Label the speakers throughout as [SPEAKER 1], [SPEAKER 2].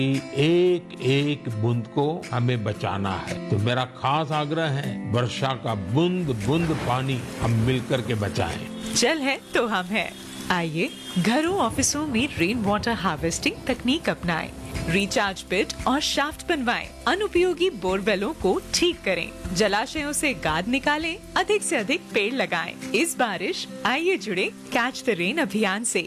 [SPEAKER 1] एक एक बूंद को हमें बचाना है तो मेरा खास आग्रह है वर्षा का बूंद बूंद पानी हम मिलकर के बचाएं
[SPEAKER 2] जल है तो हम है आइए घरों ऑफिसों में रेन वाटर हार्वेस्टिंग तकनीक अपनाएं, रिचार्ज पिट और शाफ्ट बनवाएं, अनुपयोगी बोरवेलों को ठीक करें जलाशयों से गाद निकालें, अधिक से अधिक पेड़ लगाएं। इस बारिश आइए जुड़े कैच द रेन अभियान से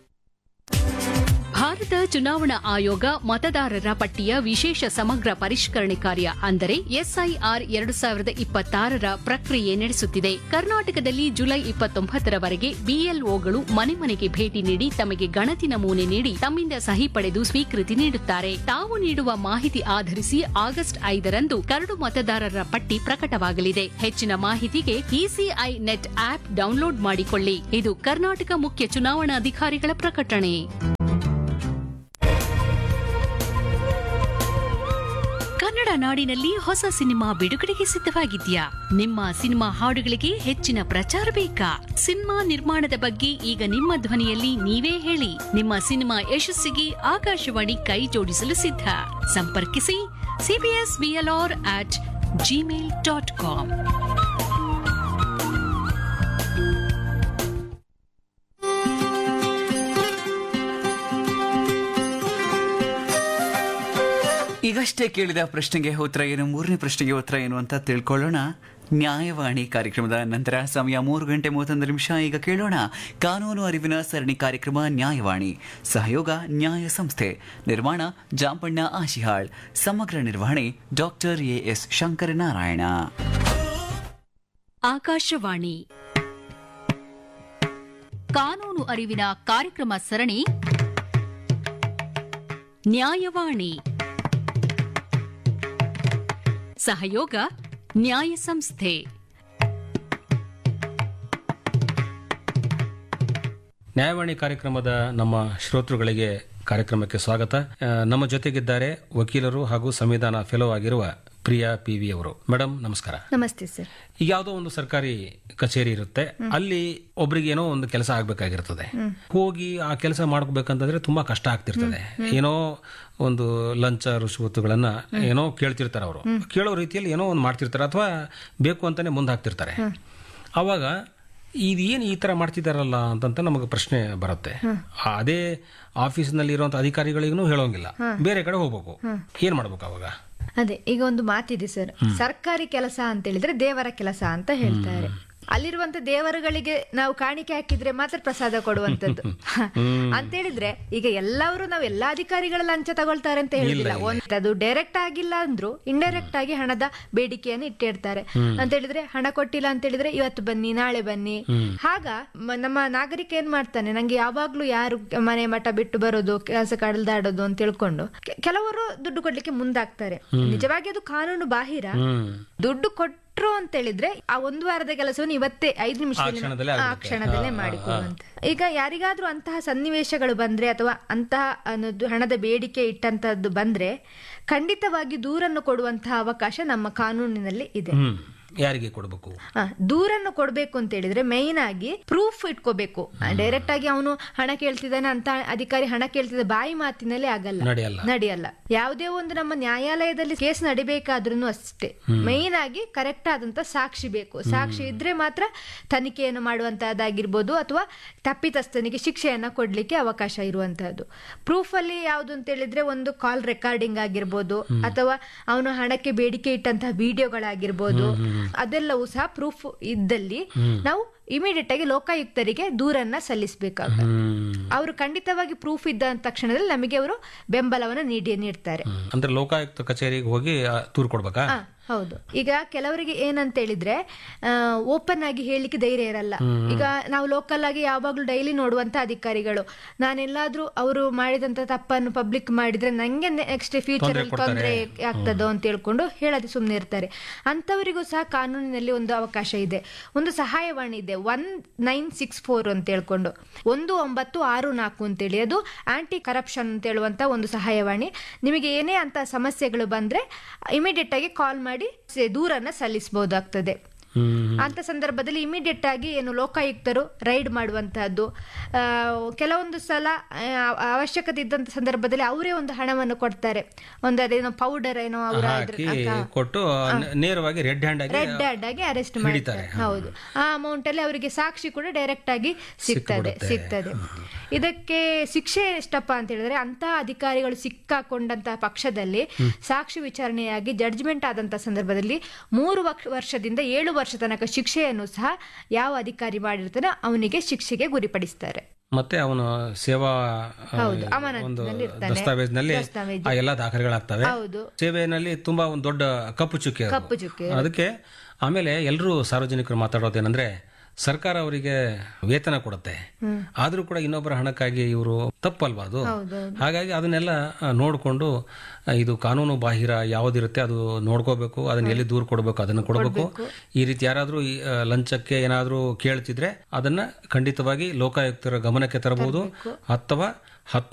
[SPEAKER 3] ಭಾರತ ಚುನಾವಣಾ ಆಯೋಗ ಮತದಾರರ ಪಟ್ಟಿಯ ವಿಶೇಷ ಸಮಗ್ರ ಪರಿಷ್ಕರಣೆ ಕಾರ್ಯ ಅಂದರೆ ಎಸ್ಐಆರ್ ಎರಡು ಸಾವಿರದ ಇಪ್ಪತ್ತಾರರ ಪ್ರಕ್ರಿಯೆ ನಡೆಸುತ್ತಿದೆ ಕರ್ನಾಟಕದಲ್ಲಿ ಜುಲೈ ಇಪ್ಪತ್ತೊಂಬತ್ತರವರೆಗೆ ಬಿಎಲ್ಒಗಳು ಮನೆ ಮನೆಗೆ ಭೇಟಿ ನೀಡಿ ತಮಗೆ ಗಣತಿ ನಮೂನೆ ನೀಡಿ ತಮ್ಮಿಂದ ಸಹಿ ಪಡೆದು ಸ್ವೀಕೃತಿ ನೀಡುತ್ತಾರೆ ತಾವು ನೀಡುವ ಮಾಹಿತಿ ಆಧರಿಸಿ ಆಗಸ್ಟ್ ಐದರಂದು ಕರಡು ಮತದಾರರ ಪಟ್ಟಿ ಪ್ರಕಟವಾಗಲಿದೆ ಹೆಚ್ಚಿನ ಮಾಹಿತಿಗೆ ಇಸಿಐ ನೆಟ್ ಆಪ್ ಡೌನ್ಲೋಡ್ ಮಾಡಿಕೊಳ್ಳಿ ಇದು ಕರ್ನಾಟಕ ಮುಖ್ಯ ಚುನಾವಣಾಧಿಕಾರಿಗಳ ಪ್ರಕಟಣೆ ಕನ್ನಡ ನಾಡಿನಲ್ಲಿ ಹೊಸ ಸಿನಿಮಾ ಬಿಡುಗಡೆಗೆ ಸಿದ್ಧವಾಗಿದ್ಯಾ ನಿಮ್ಮ ಸಿನಿಮಾ ಹಾಡುಗಳಿಗೆ ಹೆಚ್ಚಿನ ಪ್ರಚಾರ ಬೇಕಾ ಸಿನಿಮಾ ನಿರ್ಮಾಣದ ಬಗ್ಗೆ ಈಗ ನಿಮ್ಮ ಧ್ವನಿಯಲ್ಲಿ ನೀವೇ ಹೇಳಿ ನಿಮ್ಮ ಸಿನಿಮಾ ಯಶಸ್ಸಿಗೆ ಆಕಾಶವಾಣಿ ಕೈ ಜೋಡಿಸಲು ಸಿದ್ಧ ಸಂಪರ್ಕಿಸಿ C B S B L R at Gmail dot com
[SPEAKER 4] ಈಗಷ್ಟೇ ಕೇಳಿದ ಪ್ರಶ್ನೆಗೆ ಉತ್ತರ ಏನು ಮೂರನೇ ಪ್ರಶ್ನೆಗೆ ಉತ್ತರ ಏನು ಅಂತ ತಿಳ್ಕೊಳ್ಳೋಣ ನ್ಯಾಯವಾಣಿ ಕಾರ್ಯಕ್ರಮದ ನಂತರ ಸಮಯ ಮೂರು ಗಂಟೆ ಮೂವತ್ತೊಂದು ನಿಮಿಷ ಈಗ ಕೇಳೋಣ ಕಾನೂನು ಅರಿವಿನ ಸರಣಿ ಕಾರ್ಯಕ್ರಮ ನ್ಯಾಯವಾಣಿ ಸಹಯೋಗ ನ್ಯಾಯ ಸಂಸ್ಥೆ ನಿರ್ಮಾಣ ಜಾಂಪಣ್ಣ ಆಶಿಹಾಳ್ ಸಮಗ್ರ ನಿರ್ವಹಣೆ doctor A S Shankaranarayana
[SPEAKER 3] Akashvani ಕಾನೂನು ಅರಿವಿನ ಕಾರ್ಯಕ್ರಮ ಸರಣಿ ನ್ಯಾಯವಾಣಿ ಸಹಯೋಗ ನ್ಯಾಯ ಸಂಸ್ಥೆ
[SPEAKER 5] ನ್ಯಾಯವಾಣಿ ಕಾರ್ಯಕ್ರಮದ ನಮ್ಮ ಶ್ರೋತೃಗಳಿಗೆ ಕಾರ್ಯಕ್ರಮಕ್ಕೆ ಸ್ವಾಗತ ಆ, ನಮ್ಮ ಜೊತೆಗಿದ್ದಾರೆ ವಕೀಲರು ಹಾಗೂ ಸಂವಿಧಾನ ಫೆಲೋ ಆಗಿರುವ ಪ್ರಿಯಾ ಪಿ ವಿ ಅವರು ಮೇಡಮ್ ನಮಸ್ಕಾರ
[SPEAKER 6] ನಮಸ್ತೆ ಸರ್
[SPEAKER 5] ಈಗ ಯಾವುದೋ ಒಂದು ಸರ್ಕಾರಿ ಕಚೇರಿ ಇರುತ್ತೆ ಅಲ್ಲಿ ಒಬ್ರಿಗೆ ಏನೋ ಒಂದು ಕೆಲಸ ಆಗ್ಬೇಕಾಗಿರ್ತದೆ ಹೋಗಿ ಆ ಕೆಲಸ ಮಾಡ್ಕೋಬೇಕಂತಂದ್ರೆ ತುಂಬಾ ಕಷ್ಟ ಆಗ್ತಿರ್ತದೆ ಏನೋ ಒಂದು ಲಂಚ ರುಶ್ವತ್ತುಗಳನ್ನ ಏನೋ ಕೇಳ್ತಿರ್ತಾರೆ ಅವರು ಕೇಳೋ ರೀತಿಯಲ್ಲಿ ಏನೋ ಒಂದು ಮಾಡ್ತಿರ್ತಾರೆ ಅಥವಾ ಬೇಕು ಅಂತಾನೆ ಮುಂದೆ ಹಾಕ್ತಿರ್ತಾರೆ ಅವಾಗ ಇದೇನು ಈ ತರ ಮಾಡ್ತಿದಾರಲ್ಲ ಅಂತಂತ ನಮಗೆ ಪ್ರಶ್ನೆ ಬರುತ್ತೆ ಅದೇ ಆಫೀಸ್ನಲ್ಲಿ ಇರುವಂತ ಅಧಿಕಾರಿಗಳಿಗೂ ಹೇಳೋಂಗಿಲ್ಲ ಬೇರೆ ಕಡೆ ಹೋಗ್ಬೇಕು ಏನ್ ಮಾಡ್ಬೇಕು ಅವಾಗ
[SPEAKER 6] ಅದೇ ಈಗ ಒಂದು ಮಾತಿದೆ ಸರ್ ಸರ್ಕಾರಿ ಕೆಲಸ ಅಂತ ಹೇಳಿದ್ರೆ ದೇವರ ಕೆಲಸ ಅಂತ ಹೇಳ್ತಾರೆ ಅಲ್ಲಿರುವಂತ ದೇವರುಗಳಿಗೆ ನಾವು ಕಾಣಿಕೆ ಹಾಕಿದ್ರೆ ಮಾತ್ರ ಪ್ರಸಾದ ಕೊಡುವಂತದ್ದು ಅಂತ ಹೇಳಿದ್ರೆ ಈಗ ಎಲ್ಲವರು ನಾವು ಎಲ್ಲಾ ಅಧಿಕಾರಿಗಳ ಲಂಚ ತಗೊಳ್ತಾರೆ ಅಂತ ಹೇಳುದಿಲ್ಲ ಒಂದ್ ಅದು ಡೈರೆಕ್ಟ್ ಆಗಿಲ್ಲ ಅಂದ್ರು ಇಂಡೈರೆಕ್ಟ್ ಆಗಿ ಹಣದ ಬೇಡಿಕೆಯನ್ನು ಇಟ್ಟಿರ್ತಾರೆ ಅಂತ ಹೇಳಿದ್ರೆ ಹಣ ಕೊಟ್ಟಿಲ್ಲ ಅಂತ ಹೇಳಿದ್ರೆ ಇವತ್ತು ಬನ್ನಿ ನಾಳೆ ಬನ್ನಿ ಆಗ ಮ- ನಮ್ಮ ನಾಗರಿಕ ಏನ್ ಮಾಡ್ತಾನೆ ನಂಗೆ ಯಾವಾಗ್ಲೂ ಯಾರು ಮನೆ ಮಠ ಬಿಟ್ಟು ಬರೋದು ಕೆಲಸ ಕಡಲ್ದಾಡೋದು ಅಂತ ತಿಳ್ಕೊಂಡು ಕೆ- ಕೆಲವರು ದುಡ್ಡು ಕೊಡ್ಲಿಕ್ಕೆ ಮುಂದಾಗ್ತಾರೆ ನಿಜವಾಗಿ ಅದು ಕಾನೂನು ಬಾಹಿರ ದುಡ್ಡು ಕೊಟ್ರು ಅಂತ ಹೇಳಿದ್ರೆ ಆ ಒಂದು ವಾರದ ಕೆಲಸವನ್ನು ಇವತ್ತೇ ಐದು ನಿಮಿಷದಲ್ಲಿ
[SPEAKER 5] ಕ್ಷಣದಲ್ಲೇ
[SPEAKER 6] ಆ
[SPEAKER 5] ಆಗ್ಬಿಡುತ್ತೆ.
[SPEAKER 6] ಕ್ಷಣದಲ್ಲೇ ಮಾಡಿಕೊಡುವಂತ ಈಗ ಯಾರಿಗಾದ್ರೂ ಅಂತಹ ಸನ್ನಿವೇಶಗಳು ಬಂದ್ರೆ ಅಥವಾ ಅಂತಹ ಅನ್ನೋದು ಹಣದ ಬೇಡಿಕೆ ಇಟ್ಟಂತದ್ದು ಬಂದ್ರೆ ಖಂಡಿತವಾಗಿ ದೂರನ್ನು ಕೊಡುವಂತಹ ಅವಕಾಶ ನಮ್ಮ ಕಾನೂನಿನಲ್ಲಿ ಇದೆ
[SPEAKER 5] ಹ್ಮ್ ಯಾರಿಗೆ ಕೊಡಬೇಕು
[SPEAKER 6] ಆ, ದೂರನ್ನು ಕೊಡ್ಬೇಕು ಅಂತ ಹೇಳಿದ್ರೆ ಮೈನ್ ಆಗಿ ಪ್ರೂಫ್ ಇಟ್ಕೋಬೇಕು ಡೈರೆಕ್ಟ್ ಆಗಿ ಅವನು ಹಣ ಕೇಳ್ತಿದ್ದಾನೆ ಅಂತ ಅಧಿಕಾರಿ ಹಣ ಕೇಳ್ತಿದ್ದ ಬಾಯಿ ಮಾತಿನಲ್ಲೇ ಆಗಲ್ಲ
[SPEAKER 5] ನಡೆಯಲ್ಲ.
[SPEAKER 6] ನಡೆಯಲ್ಲ ಯಾವುದೇ ಒಂದು ನಮ್ಮ ನ್ಯಾಯಾಲಯದಲ್ಲಿ ಕೇಸ್ ನಡಿಬೇಕಾದ್ರೂ ಅಷ್ಟೇ ಮೈನ್ ಆಗಿ ಕರೆಕ್ಟ್ ಆದಂತ ಸಾಕ್ಷಿ ಬೇಕು ಸಾಕ್ಷಿ ಇದ್ರೆ ಮಾತ್ರ ತನಿಖೆಯನ್ನು ಮಾಡುವಂತಹದ್ದಾಗಿರ್ಬೋದು ಅಥವಾ ತಪ್ಪಿತಸ್ಥನಿಗೆ ಶಿಕ್ಷೆಯನ್ನ ಕೊಡ್ಲಿಕ್ಕೆ ಅವಕಾಶ ಇರುವಂತಹದ್ದು ಪ್ರೂಫ್ ಅಲ್ಲಿ ಯಾವುದು ಅಂತ ಹೇಳಿದ್ರೆ ಒಂದು ಕಾಲ್ ರೆಕಾರ್ಡಿಂಗ್ ಆಗಿರ್ಬೋದು ಅಥವಾ ಅವನು ಹಣಕ್ಕೆ ಬೇಡಿಕೆ ಇಟ್ಟಂತಹ ವಿಡಿಯೋಗಳಾಗಿರ್ಬೋದು ಅದೆಲ್ಲವೂ ಸಹ ಪ್ರೂಫ್ ಇದ್ದಲ್ಲಿ ನಾವು ಇಮಿಡಿಯೇಟ್ ಆಗಿ ಲೋಕಾಯುಕ್ತರಿಗೆ ದೂರನ್ನ ಸಲ್ಲಿಸಬೇಕಾಗ ಅವರು ಖಂಡಿತವಾಗಿ ಪ್ರೂಫ್ ಇದ್ದ ತಕ್ಷಣದಲ್ಲಿ ನಮಗೆ ಅವರು ಬೆಂಬಲವನ್ನು ನೀಡಿ ನೀಡ್ತಾರೆ
[SPEAKER 5] ಅಂದ್ರೆ ಲೋಕಾಯುಕ್ತ ಕಚೇರಿಗೆ ಹೋಗಿ ಆ, ದೂರು ಕೊಡ್ಬೇಕಾ
[SPEAKER 6] ಆ, ಹೌದು ಈಗ ಕೆಲವರಿಗೆ ಏನಂತ ಹೇಳಿದ್ರೆ ಓಪನ್ ಆಗಿ ಹೇಳಲಿಕ್ಕೆ ಧೈರ್ಯ ಇರಲ್ಲ ಈಗ ನಾವು ಲೋಕಲ್ ಆಗಿ ಯಾವಾಗ್ಲೂ ಡೈಲಿ ನೋಡುವಂತ ಅಧಿಕಾರಿಗಳು ನಾನೆಲ್ಲಾದ್ರೂ ಅವರು ಮಾಡಿದಂತ ತಪ್ಪನ್ನು ಪಬ್ಲಿಕ್ ಮಾಡಿದ್ರೆ ನಂಗೆ ನೆಕ್ಸ್ಟ್ ಫ್ಯೂಚರ್ ಅಲ್ಲಿ ತೊಂದರೆ ಆಗ್ತದೋ ಅಂತ ಹೇಳ್ಕೊಂಡು ಹೇಳದೆ ಸುಮ್ಮನೆ ಇರ್ತಾರೆ ಅಂತವರಿಗೂ ಸಹ ಕಾನೂನಿನಲ್ಲಿ ಒಂದು ಅವಕಾಶ ಇದೆ ಒಂದು ಸಹಾಯವಾಣಿ ಇದೆ ಒನ್ ನೈನ್ ಸಿಕ್ಸ್ ಫೋರ್ ಅಂತ ಹೇಳ್ಕೊಂಡು ಒಂದು ಒಂಬತ್ತು ಆರು ನಾಲ್ಕು ಅಂತೇಳಿ ಅದು ಆಂಟಿ ಕರಪ್ಷನ್ ಅಂತ ಹೇಳುವಂತ ಒಂದು ಸಹಾಯವಾಣಿ ನಿಮಗೆ ಏನೇ ಅಂತ ಸಮಸ್ಯೆಗಳು ಬಂದ್ರೆ ಇಮಿಡಿಯೇಟ್ ಆಗಿ ಕಾಲ್ ಮಾಡಿ ಸ- ದೂರನ್ನ ಸಲ್ಲಿಸಬಹುದಾಗ್ತದೆ ಅಂತ ಸಂದರ್ಭದಲ್ಲಿ ಇಮಿಡಿಯೇಟ್ ಆಗಿ ಏನು ಲೋಕಾಯುಕ್ತರು ರೈಡ್ ಮಾಡುವಂತಹದ್ದು ಆ, ಕೆಲವೊಂದು ಸಲ ಆ, ಅವಶ್ಯಕತೆ ಇದ್ದಂತ ಸಂದರ್ಭದಲ್ಲಿ ಅವರೇ ಒಂದು ಹಣವನ್ನು ಕೊಡ್ತಾರೆ ಒಂದು ಅದೇನೋ ಪೌಡರ್ ಏನೋ ಅವರ
[SPEAKER 5] ಹಾಕಿ ಕೊಟ್ಟು ನ- ನೇರವಾಗಿ ರೆಡ್ ಹ್ಯಾಂಡ್ ಆಗಿ
[SPEAKER 6] ರೆಡ್ ಹ್ಯಾಂಡ್ ಆಗಿ ಅರೆಸ್ಟ್ ಮಾಡ್ತಾರೆ ಹೌದು ಆ ಅಮೌಂಟ್ ಅಲ್ಲಿ ಅವರಿಗೆ ಸಾಕ್ಷಿ ಕೂಡ ಡೈರೆಕ್ಟ್ ಆಗಿ ಸಿಗ್ತದೆ ಸಿಗ್ತದೆ ಇದಕ್ಕೆ ಶಿಕ್ಷೆ ಎಷ್ಟಪ್ಪ ಅಂತ ಹೇಳಿದ್ರೆ ಅಂತ ಅಧಿಕಾರಿಗಳು ಸಿಕ್ಕಾಕೊಂಡಂತಹ ಪಕ್ಷದಲ್ಲಿ ಸಾಕ್ಷಿ ವಿಚಾರಣೆಯಾಗಿ ಜಡ್ಜ್ಮೆಂಟ್ ಆದಂತಹ ಸಂದರ್ಭದಲ್ಲಿ ಮೂರು ವಕ್- ವರ್ಷದಿಂದ ಏಳು ವರ್ಷ ತನಕ ಶಿಕ್ಷೆಯನ್ನು ಸಹ ಯಾವ ಅಧಿಕಾರಿ ಮಾಡಿರ್ತಾನೋ ಅವನಿಗೆ ಶಿಕ್ಷೆಗೆ ಗುರಿಪಡಿಸ್ತಾರೆ
[SPEAKER 5] ಮತ್ತೆ ಅವನು ಸೇವಾ ಆ,
[SPEAKER 6] ಹೌದು,
[SPEAKER 5] ಒಂದು
[SPEAKER 6] ಅಮಾನತಿನಲ್ಲಿ ಇರ್ತಾನೆ.
[SPEAKER 5] ದಸ್ತಾವೇಜ್ನಲ್ಲಿ
[SPEAKER 6] ದಸ್ತಾವೇಜು.
[SPEAKER 5] ಆ ಎಲ್ಲಾ ದಾಖಲೆಗಳಾಗ್ತವೆ
[SPEAKER 6] ಹೌದು.
[SPEAKER 5] ಸೇವೆಯಲ್ಲಿ ತುಂಬಾ ಒಂದು ದೊಡ್ಡ ಕಪ್ಪು ಚುಕ್ಕೆ ಅದು.
[SPEAKER 6] ಕಪ್ಪು ಚುಕ್ಕೆ
[SPEAKER 5] ಅದಕ್ಕೆ ಆಮೇಲೆ ಎಲ್ಲರೂ ಸಾರ್ವಜನಿಕರು ಮಾತಾಡೋದೇನಂದ್ರೆ ಸರ್ಕಾರ ಅವರಿಗೆ ವೇತನ ಕೊಡುತ್ತೆ ಆದ್ರೂ ಕೂಡ ಇನ್ನೊಬ್ಬರ ಹಣಕ್ಕಾಗಿ ಇವರು ತಪ್ಪಲ್ವಾ ಅದು ಹಾಗಾಗಿ ಅದನ್ನೆಲ್ಲ ಆ, ನೋಡ್ಕೊಂಡು ಆ, ಇದು ಕಾನೂನು ಬಾಹಿರ ಯಾವ್ದಿರುತ್ತೆ ಅದು ನೋಡ್ಕೋಬೇಕು ಅದನ್ನ ಎಲ್ಲಿ ದೂರ ಕೊಡಬೇಕು ಅದನ್ನ ಕೊಡಬೇಕು ಈ ರೀತಿ ಯಾರಾದ್ರೂ ಈ, ಆ, ಲಂಚಕ್ಕೆ ಏನಾದ್ರೂ ಕೇಳ್ತಿದ್ರೆ ಅದನ್ನ ಖಂಡಿತವಾಗಿ ಲೋಕಾಯುಕ್ತರ ಗಮನಕ್ಕೆ ತರಬಹುದು ಅಥವಾ ಹತ್ತ